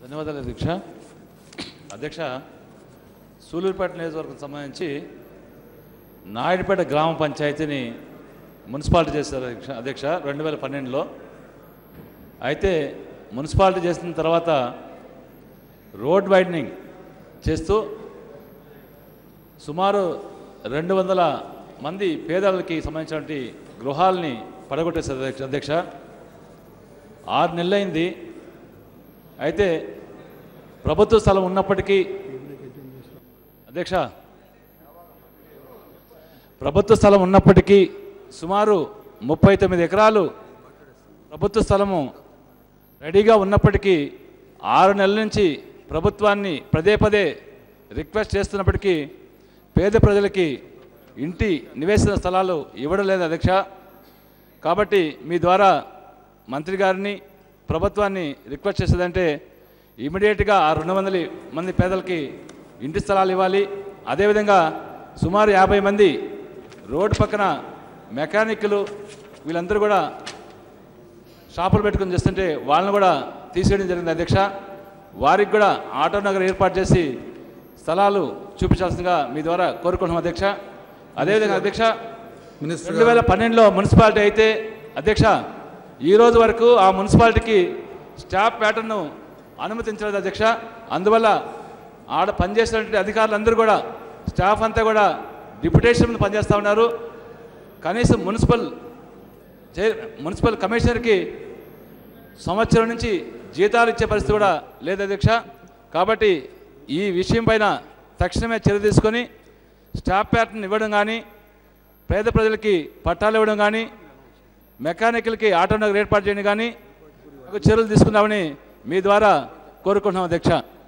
ధన్యవాదాలు అధ్యక్ష అధ్యక్ష సూలూరుపేట నియోజకవర్గం సంబంధించి నాయుడుపేట గ్రామ పంచాయతీని మున్సిపాలిటీ చేశారు అధ్యక్ష అధ్యక్ష రెండు వేల పన్నెండులో అయితే మున్సిపాలిటీ చేసిన తర్వాత రోడ్ వైడనింగ్ చేస్తూ సుమారు రెండు వందల మంది పేదలకి సంబంధించినటువంటి గృహాలని పడగొట్టేశారు అధ్యక్ష అధ్యక్ష ఆరు నెలలైంది అయితే ప్రభుత్వ స్థలం ఉన్నప్పటికీ అధ్యక్ష ప్రభుత్వ స్థలం ఉన్నప్పటికీ సుమారు ముప్పై తొమ్మిది ఎకరాలు ప్రభుత్వ స్థలము రెడీగా ఉన్నప్పటికీ ఆరు నెలల నుంచి ప్రభుత్వాన్ని పదే పదే రిక్వెస్ట్ చేస్తున్నప్పటికీ పేద ప్రజలకి ఇంటి నివేశన స్థలాలు ఇవ్వడం లేదు అధ్యక్ష కాబట్టి మీ ద్వారా మంత్రి గారిని ప్రభుత్వాన్ని రిక్వెస్ట్ చేసేదంటే ఇమీడియట్గా ఆ రెండు వందల మంది పేదలకి ఇంటి స్థలాలు ఇవ్వాలి అదేవిధంగా సుమారు యాభై మంది రోడ్డు పక్కన మెకానిక్లు వీళ్ళందరూ కూడా షాపులు పెట్టుకుని చేస్తుంటే వాళ్ళని కూడా తీసేయడం జరిగింది అధ్యక్ష వారికి కూడా ఆటో నగర్ ఏర్పాటు చేసి స్థలాలు చూపించాల్సిందిగా మీ ద్వారా కోరుకుంటున్నాం అధ్యక్ష అదేవిధంగా అధ్యక్ష మినిస్టర్ రెండు వేల పన్నెండులో మున్సిపాలిటీ అయితే అధ్యక్ష ఈ రోజు వరకు ఆ మున్సిపాలిటీకి స్టాఫ్ ప్యాటర్న్ను అనుమతించలేదు అధ్యక్ష అందువల్ల ఆడ పనిచేసినటువంటి అధికారులందరూ కూడా స్టాఫ్ అంతా కూడా డిప్యుటేషన్ మీద పనిచేస్తూ ఉన్నారు కనీసం మున్సిపల్ చైర్ మున్సిపల్ కమిషనర్కి సంవత్సరం నుంచి జీతాలు ఇచ్చే పరిస్థితి కూడా లేదు అధ్యక్ష కాబట్టి ఈ విషయం పైన తక్షణమే చర్య తీసుకొని స్టాఫ్ ప్యాటర్న్ ఇవ్వడం కానీ పేద ప్రజలకి పట్టాలు ఇవ్వడం కానీ మెకానికల్కి ఆటో నగర్ ఏర్పాటు చేయడం కానీ చర్యలు తీసుకుందామని మీ ద్వారా కోరుకుంటున్నాం అధ్యక్ష